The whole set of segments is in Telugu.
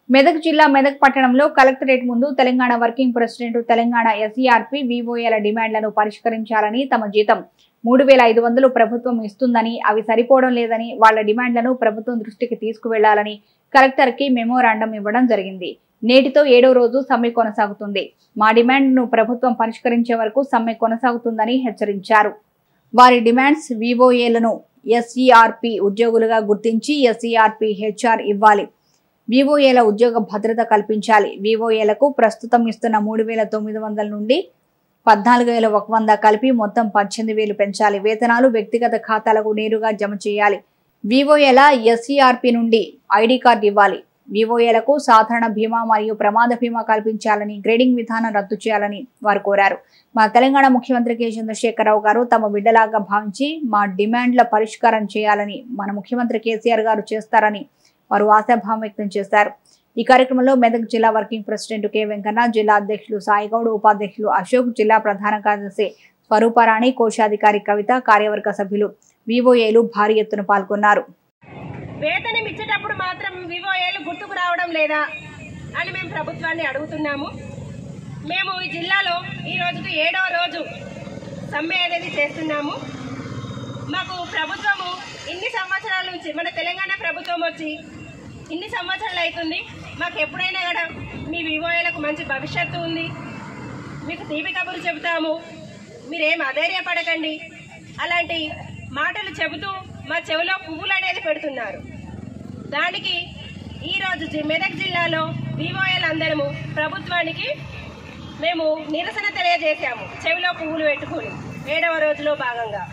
మెదక్ జిల్లా మెదక్ పట్టణంలో కలెక్టరేట్ ముందు Telangana working president Telangana SERP వివోఏల డిమాండ్లను పరిష్కరించాలని తమ జీతం మూడు వేల ఐదు వందలు ప్రభుత్వం ఇస్తుందని అవి సరిపోవడం లేదని వాళ్ల డిమాండ్లను ప్రభుత్వం దృష్టికి తీసుకువెళ్లాలని కలెక్టర్ కి మెమోరాండం ఇవ్వడం జరిగింది నేటితో ఏడో రోజు సమ్మె కొనసాగుతుంది మా డిమాండ్ను ప్రభుత్వం పరిష్కరించే వరకు సమ్మె కొనసాగుతుందని హెచ్చరించారు వారి డిమాండ్స్ వివోఏలను ఎస్ఈఆర్పి ఉద్యోగులుగా గుర్తించి ఎస్ఈఆర్పి హెచ్ఆర్ ఇవ్వాలి వివోఏల ఉద్యోగ భద్రత కల్పించాలి వివోఏలకు ప్రస్తుతం ఇస్తున్న మూడు వేల తొమ్మిది వందల నుండి పద్నాలుగు వేల ఒక వంద కలిపి మొత్తం పద్దెనిమిది వేలు పెంచాలి వేతనాలు వ్యక్తిగత ఖాతాలకు నేరుగా జమ చేయాలి వివోఏల ఎస్ఈఆర్పి నుండి ఐడి కార్డు ఇవ్వాలి వివోఏలకు సాధారణ బీమా మరియు ప్రమాద బీమా కల్పించాలని గ్రేడింగ్ విధానం రద్దు చేయాలని వారు కోరారు మా తెలంగాణ ముఖ్యమంత్రి కె చంద్రశేఖరరావు గారు తమ బిడ్డలాగా భావించి మా డిమాండ్ల పరిష్కారం చేయాలని మన ముఖ్యమంత్రి కేసీఆర్ గారు చేస్తారని వారు ఆశాభావం వ్యక్తం చేశారు ఈ కార్యక్రమంలో మెదక్ జిల్లా వర్కింగ్ ప్రెసిడెంట్ కె వెంకన్న జిల్లా అధ్యక్షులు సాయిగౌడ్ ఉపాధ్యక్షులు అశోక్ జిల్లా ప్రధాన కార్యదర్శి స్వరూపారాణి కోశాధికారి కవిత కార్యవర్గ సభ్యులు వివోఏలు భారీ ఎత్తున పాల్గొన్నారు వేతనం ఇచ్చేటప్పుడు మాత్రం వివోఏలు గుర్తుకు రావడం లేదా అని మేము ప్రభుత్వాన్ని అడుగుతున్నాము మేము ఈ జిల్లాలో ఈ రోజుకు ఏడవ రోజు సమ్మె అనేది చేస్తున్నాము మాకు ప్రభుత్వము ఇన్ని సంవత్సరాల నుంచి మన తెలంగాణ ప్రభుత్వం వచ్చి ఇన్ని సంవత్సరాలు అవుతుంది మాకు ఎప్పుడైనా కూడా మీ వివోఏలకు మంచి భవిష్యత్తు ఉంది మీకు తీపి కబురు చెబుతాము మీరేం అధైర్యపడకండి అలాంటి మాటలు చెబుతూ మా చెవిలో పువ్వులు అనేది పెడుతున్నారు దానికి ఈరోజు జి- మెదక్ జిల్లాలో వివోఎల్ అందరము ప్రభుత్వానికి మేము నిరసన తెలియజేశాము చెవిలో పువ్వులు పెట్టుకుని ఏడవ రోజులో భాగంగా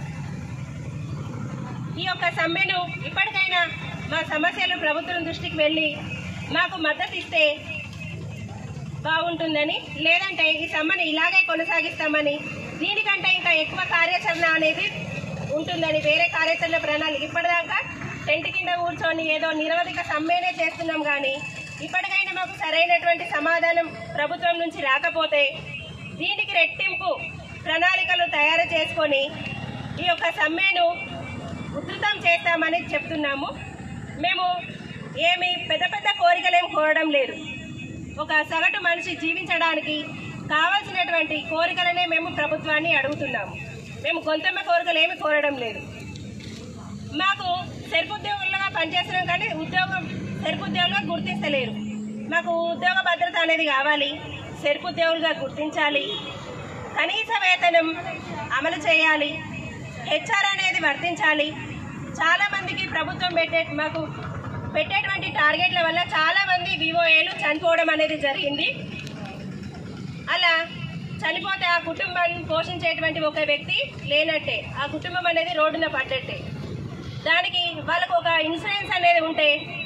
ఈ యొక్క సమ్మెను ఇప్పటికైనా మా సమస్యలు ప్రభుత్వం దృష్టికి వెళ్ళి మాకు మద్దతు ఇస్తే బాగుంటుందని లేదంటే ఈ సమ్మెను ఇలాగే కొనసాగిస్తామని దీనికంటే ఇంకా ఎక్కువ కార్యాచరణ అనేది ఉంటుందని వేరే కార్యాచరణ ప్రణాళిక ఇప్పటిదాకా టెంట్ కింద కూర్చొని ఏదో నిరవధిక సమ్మెనే చేస్తున్నాం కానీ ఇప్పటికైనా మాకు సరైనటువంటి సమాధానం ప్రభుత్వం నుంచి రాకపోతే దీనికి రెట్టింపు ప్రణాళికలు తయారు చేసుకొని ఈ యొక్క సమ్మెను ఉధృతం చేస్తామని చెప్తున్నాము మేము ఏమి పెద్ద పెద్ద కోరికలేం కోరడం లేదు ఒక సగటు మనిషి జీవించడానికి కావాల్సినటువంటి కోరికలనే మేము ప్రభుత్వాన్ని అడుగుతున్నాము మేము గొంతెమ్మ కోరికలు ఏమి కోరడం లేదు మాకు సెల్ఫుద్యోగులుగా పనిచేస్తున్నాం కానీ ఉద్యోగం సెల్ఫుద్యోగులుగా గుర్తిస్తలేరు మాకు ఉద్యోగ భద్రత అనేది కావాలి సెల్ఫుద్యోగులుగా గుర్తించాలి కనీస వేతనం అమలు చేయాలి హెచ్ఆర్ అనేది వర్తించాలి చాలా మందికి ప్రభుత్వం పెట్టే మాకు పెట్టేటువంటి టార్గెట్ల వల్ల చాలా మంది వివోఏలు చనిపోవడం అనేది జరిగింది అలా చనిపోతే ఆ కుటుంబాన్ని పోషించేటువంటి ఒక వ్యక్తి లేనట్టే ఆ కుటుంబం అనేది రోడ్డున పడ్డట్టే దానికి వాళ్ళకు ఒక ఇన్సూరెన్స్ అనేది ఉంటే